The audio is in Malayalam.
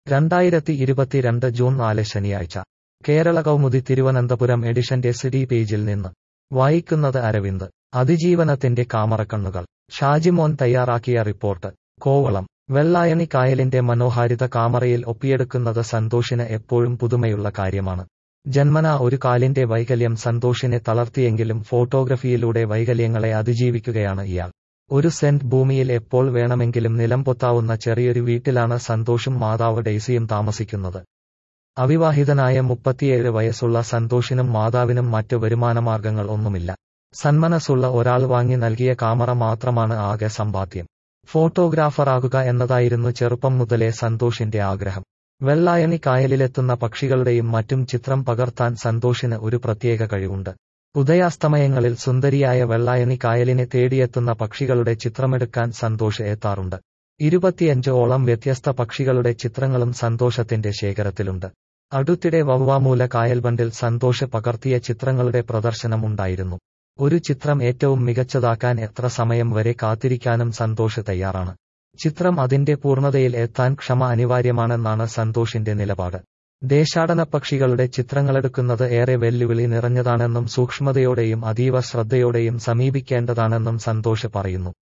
രണ്ടായിരത്തി ഇരുപത്തിരണ്ട് ജൂൺ നാല് ശനിയാഴ്ച കേരള കൗമുദി തിരുവനന്തപുരം എഡിഷന്റെ സിഡി പേജിൽ നിന്ന് വായിക്കുന്നത് അരവിന്ദ് അതിജീവനത്തിന്റെ കാമറക്കണ്ണുകൾ ഷാജിമോൻ തയ്യാറാക്കിയ റിപ്പോർട്ട് കോവളം വെള്ളായണി കായലിന്റെ മനോഹാരിത കാമറയിൽ ഒപ്പിയെടുക്കുന്നത് സന്തോഷിന് എപ്പോഴും പുതുമയുള്ള കാര്യമാണ് ജന്മനാ ഒരു കാലിന്റെ വൈകല്യം സന്തോഷിനെ തളർത്തിയെങ്കിലും ഫോട്ടോഗ്രഫിയിലൂടെ വൈകല്യങ്ങളെ അതിജീവിക്കുകയാണ് ഇയാൾ ഒരു സെന്റ് ഭൂമിയിൽ എപ്പോൾ വേണമെങ്കിലും നിലംപൊത്താവുന്ന ചെറിയൊരു വീട്ടിലാണ് സന്തോഷും മാതാവ് ഡെയ്സിയും താമസിക്കുന്നത് അവിവാഹിതനായ മുപ്പത്തിയേഴ് വയസ്സുള്ള സന്തോഷിനും മാതാവിനും മറ്റ് വരുമാനമാർഗങ്ങൾ ഒന്നുമില്ല സന്മനസ്സുള്ള ഒരാൾ വാങ്ങി നൽകിയ കാമറ മാത്രമാണ് ആകെ സമ്പാദ്യം ഫോട്ടോഗ്രാഫറാകുക എന്നതായിരുന്നു ചെറുപ്പം മുതലേ സന്തോഷിന്റെ ആഗ്രഹം വെള്ളായണി കായലിലെത്തുന്ന പക്ഷികളുടെയും മറ്റും ചിത്രം പകർത്താൻ സന്തോഷിന് ഒരു പ്രത്യേക കഴിവുണ്ട് ഉദയാസ്തമയങ്ങളിൽ സുന്ദരിയായ വെള്ളായണി കായലിനെ തേടിയെത്തുന്ന പക്ഷികളുടെ ചിത്രമെടുക്കാൻ സന്തോഷ് എത്താറുണ്ട് ഇരുപത്തിയഞ്ച് ഓളം വ്യത്യസ്ത പക്ഷികളുടെ ചിത്രങ്ങളും സന്തോഷത്തിന്റെ ശേഖരത്തിലുണ്ട് അടുത്തിടെ വവ്വാമൂല കായൽബണ്ടിൽ സന്തോഷ് പകർത്തിയ ചിത്രങ്ങളുടെ പ്രദർശനം ഉണ്ടായിരുന്നു ഒരു ചിത്രം ഏറ്റവും മികച്ചതാക്കാൻ എത്ര സമയം വരെ കാത്തിരിക്കാനും സന്തോഷ് തയ്യാറാണ് ചിത്രം അതിന്റെ പൂർണ്ണതയിൽ എത്താൻ ക്ഷമ അനിവാര്യമാണെന്നാണ് സന്തോഷിന്റെ നിലപാട് ദേശാടന പക്ഷികളുടെ ചിത്രങ്ങളെടുക്കുന്നത് ഏറെ വെല്ലുവിളി നിറഞ്ഞതാണെന്നും സൂക്ഷ്മതയോടെയും അതീവ ശ്രദ്ധയോടെയും സമീപിക്കേണ്ടതാണെന്നും സന്തോഷ് പറയുന്നു